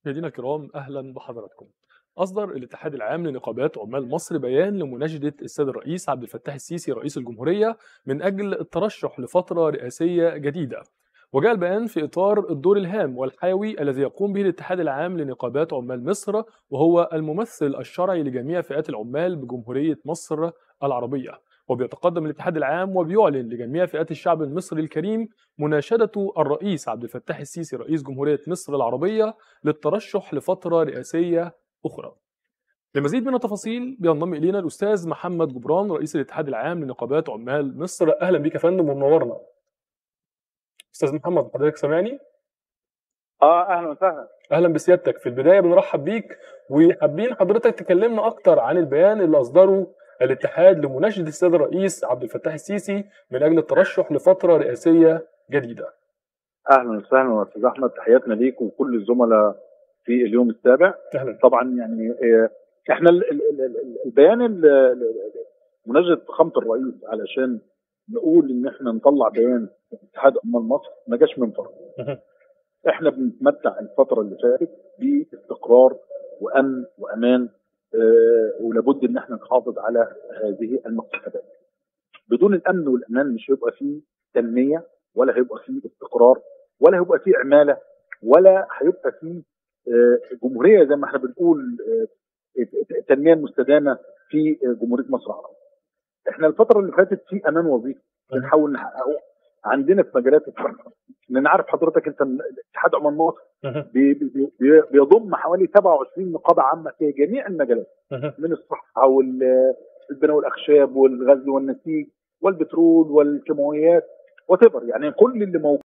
مشاهدينا الكرام اهلا بحضراتكم. اصدر الاتحاد العام لنقابات عمال مصر بيان لمناشده السيد الرئيس عبد الفتاح السيسي رئيس الجمهوريه من اجل الترشح لفتره رئاسيه جديده. وجاء البيان في اطار الدور الهام والحيوي الذي يقوم به الاتحاد العام لنقابات عمال مصر وهو الممثل الشرعي لجميع فئات العمال بجمهوريه مصر العربيه. وبيتقدم الاتحاد العام وبيعلن لجميع فئات الشعب المصري الكريم مناشدة الرئيس عبد الفتاح السيسي رئيس جمهورية مصر العربية للترشح لفترة رئاسية أخرى. لمزيد من التفاصيل بينضم إلينا الأستاذ محمد جبران رئيس الاتحاد العام لنقابات عمال مصر أهلا بك يا فندم ومنورنا. أستاذ محمد حضرتك سامعني؟ اه اهلا وسهلا اهلا بسيادتك في البدايه بنرحب بيك وحابين حضرتك تكلمنا اكتر عن البيان اللي اصدره الاتحاد لمناشده السيد الرئيس عبد الفتاح السيسي من اجل الترشح لفتره رئاسيه جديده. اهلا وسهلا استاذ احمد تحياتنا ليك وكل الزملاء في اليوم السابع اهلا طبعا يعني آه، احنا ال- ال- ال- ال- البيان ال- ال- ال- مناشده فخامه الرئيس علشان نقول ان احنا نطلع بيان اتحاد عمال مصر ما جاش من فراغ مهم. احنا بنتمتع الفتره اللي فاتت باستقرار وامن وامان آه، ولابد ان احنا نحافظ على هذه المكتسبات بدون الامن والامان مش هيبقى فيه تنميه ولا هيبقى فيه استقرار ولا هيبقى فيه عماله ولا هيبقى فيه آه، جمهوريه زي ما احنا بنقول آه، التنميه المستدامه في آه، جمهوريه مصر العربيه. احنا الفتره اللي فاتت في امان وظيفي بنحاول نحققه عندنا في مجالات الصحه لان عارف حضرتك انت اتحاد عمال مصر مهم. بي- بي- بي- بيضم حوالي 27 نقابه عامه في جميع المجالات مهم. من الصحه والبناء والاخشاب والغزل والنسيج والبترول والكيماويات وتبر يعني كل اللي موجود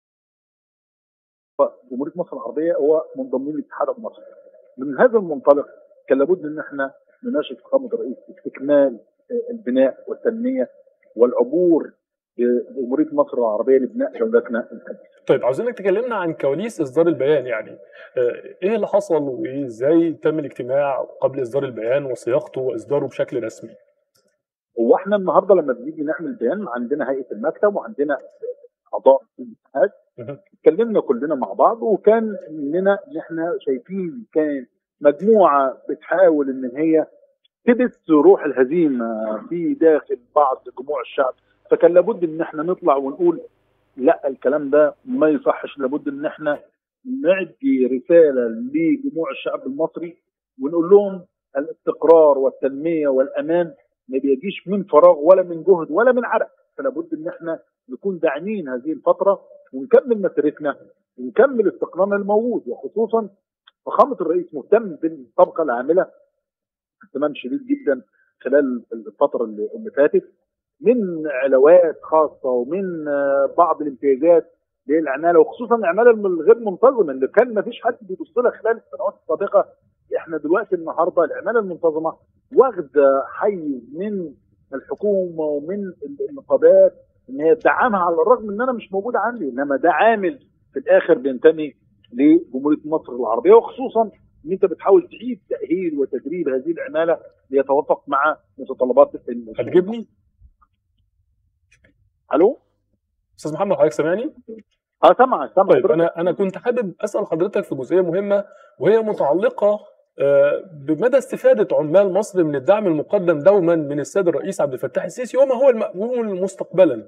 في جمهوريه مصر العربيه هو منضمين لاتحاد مصر من هذا المنطلق كان لابد ان احنا نناشد فخامه الرئيس استكمال آه، البناء والتنميه والعبور بجمهوريه مصر العربيه لبناء دولتنا الحديثه. طيب عاوزينك تكلمنا عن كواليس اصدار البيان يعني آه، ايه اللي حصل وازاي تم الاجتماع قبل اصدار البيان وصياغته واصداره بشكل رسمي هو احنا النهارده لما بنيجي نعمل بيان عندنا هيئه المكتب وعندنا اعضاء في الاتحاد مهم. اتكلمنا كلنا مع بعض وكان اننا ان احنا شايفين كان مجموعه بتحاول ان هي تبث روح الهزيمه في داخل بعض جموع الشعب فكان لابد ان احنا نطلع ونقول لا الكلام ده ما يصحش لابد ان احنا نعدي رساله لجموع الشعب المصري ونقول لهم الاستقرار والتنميه والامان ما بيجيش من فراغ ولا من جهد ولا من عرق فلا بد ان احنا نكون داعمين هذه الفتره ونكمل مسيرتنا ونكمل استقرارنا الموجود وخصوصا فخامه الرئيس مهتم بالطبقه العامله اهتمام شديد جدا خلال الفتره اللي اللي فاتت من علاوات خاصه ومن آه، بعض الامتيازات للعماله وخصوصا العماله الغير منتظمه اللي كان ما فيش حد بيبص لها خلال السنوات السابقه احنا دلوقتي النهارده العماله المنتظمه واخده حيز من الحكومه ومن النقابات ان هي تدعمها على الرغم ان انا مش موجود عندي انما ده عامل في الاخر بينتمي لجمهوريه مصر العربيه وخصوصا ان انت بتحاول تعيد تاهيل وتدريب هذه العماله ليتوافق مع متطلبات السوق. هتجيبني الو استاذ محمد حضرتك سامعني اه سامع سامع طيب انا انا كنت حابب اسال حضرتك في جزئيه مهمه وهي متعلقه آه، بمدى استفاده عمال مصر من الدعم المقدم دوما من السيد الرئيس عبد الفتاح السيسي وما هو المأمول مستقبلا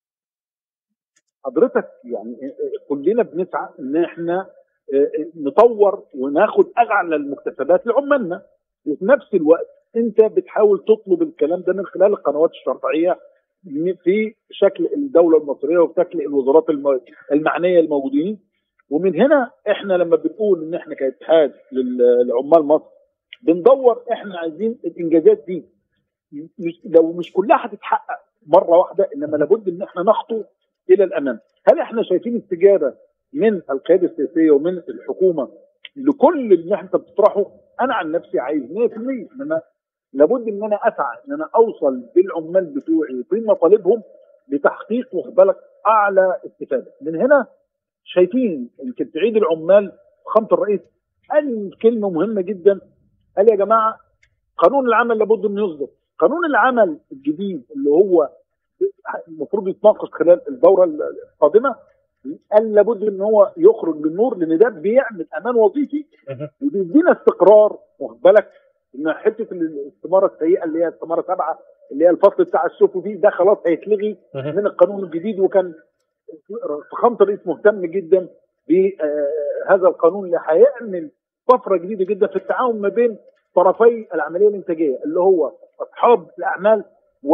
حضرتك يعني كلنا بنسعى ان احنا آه، نطور وناخد اعلى المكتسبات لعمالنا وفي نفس الوقت انت بتحاول تطلب الكلام ده من خلال القنوات الشرعيه في شكل الدوله المصريه وشكل الوزارات الم- المعنيه الموجودين ومن هنا احنا لما بنقول ان احنا كاتحاد لل- لعمال مصر بندور احنا عايزين الانجازات دي مش لو مش كلها هتتحقق مره واحده انما لابد ان احنا نخطو الى الامام هل احنا شايفين استجابه من القياده السياسيه ومن الحكومه لكل اللي انت بتطرحه انا عن نفسي عايز 100% انما لابد ان انا اسعى ان انا اوصل بالعمال بتوعي في مطالبهم لتحقيق واخد بالك اعلى استفاده من هنا شايفين يمكن تعيد العمال فخامه الرئيس قال كلمه مهمه جدا قال يا جماعه قانون العمل لابد انه يصدر قانون العمل الجديد اللي هو المفروض يتناقش خلال الدوره القادمه قال لابد ان هو يخرج للنور لان ده بيعمل امان وظيفي مهم. وبيدينا استقرار واخد بالك ان حته الاستماره السيئه اللي هي استماره سبعه اللي هي الفصل بتاع السوق دي ده خلاص هيتلغي مهم. من القانون الجديد وكان فخامه الرئيس مهتم جدا بهذا القانون اللي هيعمل طفره جديده جدا في التعاون ما بين طرفي العمليه الانتاجيه اللي هو اصحاب الاعمال و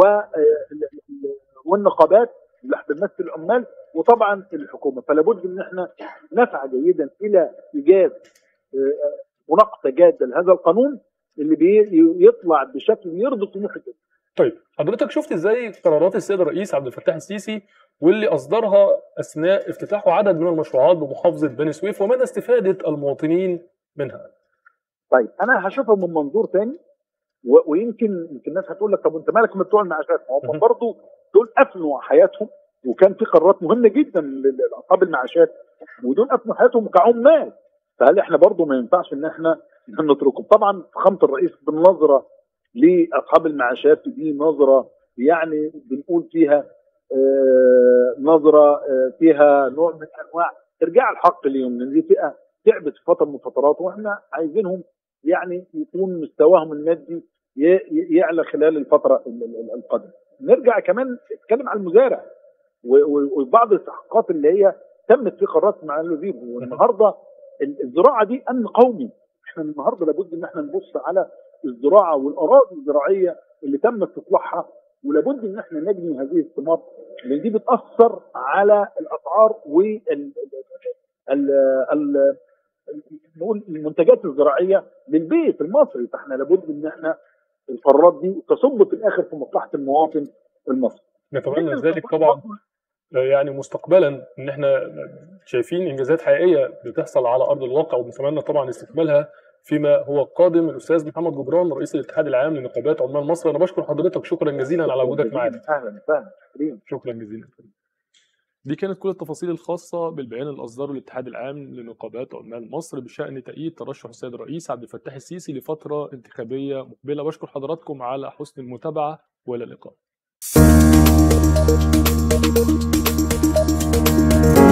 والنقابات اللي بتمثل العمال وطبعا الحكومه فلابد ان احنا نسعى جيدا الى ايجاد آه، مناقشه جاده لهذا القانون اللي بيطلع بشكل يرضي طموح الجميع. طيب حضرتك شفت ازاي قرارات السيد الرئيس عبد الفتاح السيسي واللي اصدرها اثناء افتتاحه عدد من المشروعات بمحافظه بني سويف ومدى استفاده المواطنين منها؟ طيب انا هشوفها من منظور تاني و- ويمكن يمكن الناس هتقول لك طب انت مالك من بتوع المعاشات؟ ما هم مهم. برضه دول افنوا حياتهم وكان في قرارات مهمه جدا ل- لاصحاب المعاشات ودول افنوا حياتهم كعمال فهل احنا برضه ما ينفعش ان احنا نتركهم؟ طبعا فخامه الرئيس بالنظره لاصحاب المعاشات دي نظره يعني بنقول فيها آه، نظره آه، فيها نوع من انواع ارجاع الحق ليهم لان دي فئه تعبت في فتره من الفترات واحنا عايزينهم يعني يكون مستواهم المادي ي- ي- يعلى خلال الفتره ال- ال- القادمه. نرجع كمان نتكلم عن المزارع و- و- وبعض الاستحقاقات اللي هي تمت في قرارات مع الوزير والنهارده ال- الزراعه دي امن قومي احنا النهارده لابد ان احنا نبص على الزراعه والاراضي الزراعيه اللي تم استصلاحها ولابد ان احنا نجني هذه الثمار لان دي بتاثر على الاسعار وال ال- ال- ال- نقول المنتجات الزراعيه للبيت المصري فاحنا لابد ان احنا القرارات دي تصب في الاخر في مصلحه المواطن المصري. نتمنى ذلك طبعا يعني مستقبلا ان احنا شايفين انجازات حقيقيه بتحصل على ارض الواقع وبنتمنى طبعا استكمالها فيما هو قادم الاستاذ محمد جبران رئيس الاتحاد العام لنقابات عمال مصر انا بشكر حضرتك شكرا جزيلا على وجودك معنا اهلا وسهلا كريم شكرا جزيلا دي كانت كل التفاصيل الخاصة بالبيان اللي أصدره الاتحاد العام لنقابات عمال مصر بشأن تأييد ترشح السيد الرئيس عبد الفتاح السيسي لفترة انتخابية مقبلة بشكر حضراتكم على حسن المتابعة وإلى اللقاء